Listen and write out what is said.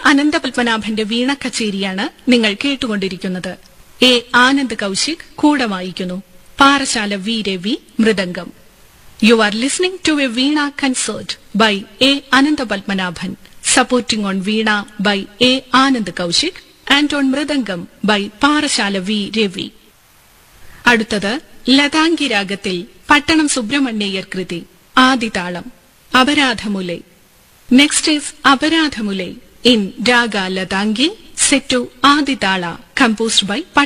അനന്തപത്മനാഭന്റെ വീണ കച്ചേരിയാണ് നിങ്ങൾ കേട്ടുകൊണ്ടിരിക്കുന്നത് എ ആനന്ദ് കൌശിക് കൂടെ വായിക്കുന്നു Parassala V Ravi mridangam you are listening to a veena concert by A Ananthapadmanabhan supporting on veena by A Anand Kaushik and on mridangam by Parassala V Ravi അടുത്തത് ലതാംഗി രാഗത്തിൽ പട്ടണം സുബ്രഹ്മണ്യയ്യർ കൃതി ആദിതാളം Aparadhamulai next is Aparadhamulai in raga Latangi set Adi tala composed by